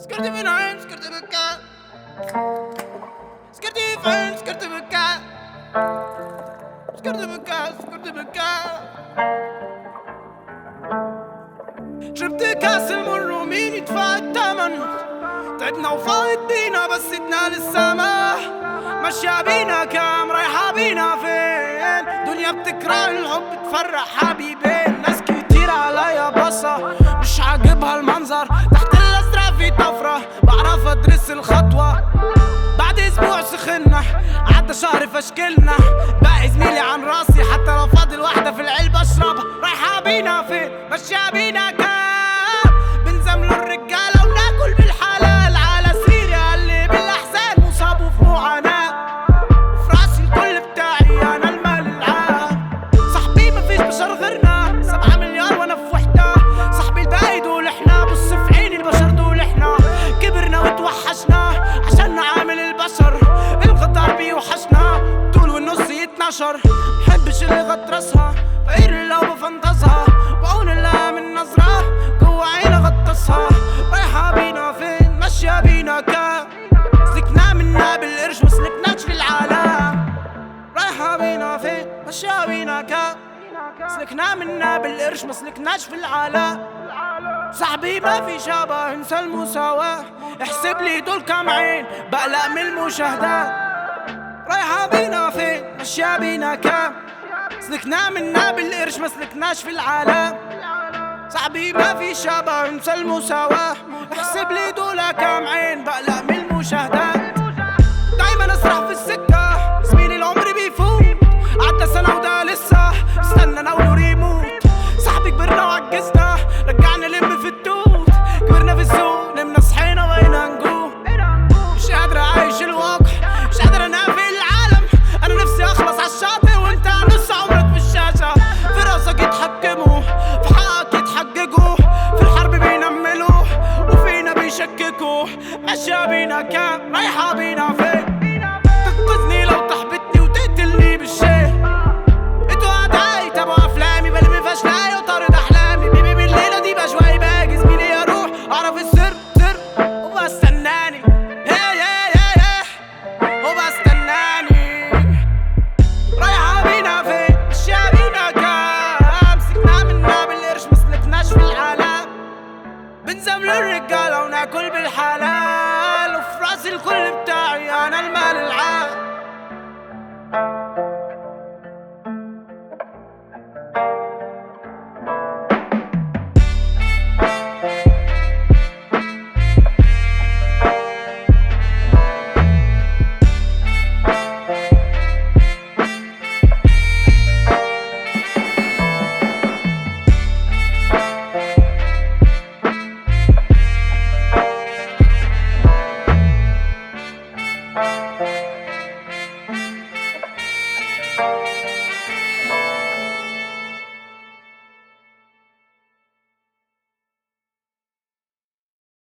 سكرتي من عين سكرتي بكا سكرتي فين سكرتي بكا سكرتي بكا سكرتي بكا شربت كاس المر ومين يدفع الثمن تعبنا وفايت بينا بس ادنا للسما ماشية بينا كام رايحة بينا فين دنيا بتكره الحب تفرح حبيبين ناس كتير عليا بصة مش عاجبها المنظر تحت الازرق في طفرة بعرف ادرس الخطوة بعد اسبوع سخنا عدى شهر فشكلنا باقي زميلي عن راسي حتى لو فاضل واحدة في العلبة اشربها رايحة بينا فين ماشية بينا كام بنزملوا الرجالة وناكل بالحلال على سريري اللي بالاحزان مصاب وفي معاناة في راسي الكل بتاعي انا المال العام صاحبي مفيش بشر غيرنا سبعة مليار وانا في وحدة صاحبي الباقي دول احنا بص في عيني البشر دول احنا كبرنا وتوحشنا عشان نعامل البشر الغدار بيوحشنا طول والنص يتنشر محبش اللي غطرسها فقير لو بفنطزها بعون الله من نظرة جوا عيني غطسها رايحة بينا فين ماشية بينا كام سلكنا منا بالقرش وسلكناش في العالم رايحة بينا فين ماشية بينا كام سلكنا منا بالقرش ما سلكناش في العالم صاحبي ما في شبه انسى المساواة احسب لي دول كام عين بقلق من المشاهدات رايحة بينا فين ماشية بينا كام سلكنا منا بالقرش ما سلكناش في العالم صاحبي ما في شبه انسى المساواة احسب لي دول كام عين بقلق من المشاهدات دايما اسرح في السكة زميلي العمر بيفوت عدى سنة وده لسه استنى نقوله يموت صاحبي كبرنا وعجزنا رجعنا نلم في التوت كبرنا في السوق نمنا صحينا بقينا نجوم مش قادر اعيش الواقع مش قادر انافق العالم انا نفسي اخلص على الشاطئ وانت نص عمرك في الشاشة في راسك يتحكموا في حقك يتحججوا في الحرب بينملوا وفينا بيشككوا ماشية بينا كام رايحة بينا فين تنقذني لو تحبطني وتقتلني بالشيء انتوا اعدائي تابعوا افلامي بلم فشلاي وطارد احلامي بيبي من الليله دي بشوي باجي زميلي اروح اعرف السر سر وبستناني هي هي هي هي وبستناني رايحة بينا فين مشيها بينا كام سكنا منا بالقرش مسلكناش في العالم بنزمل الرجالة وناكل بالحلال وفي راسي الكل بتاعي انا المال العام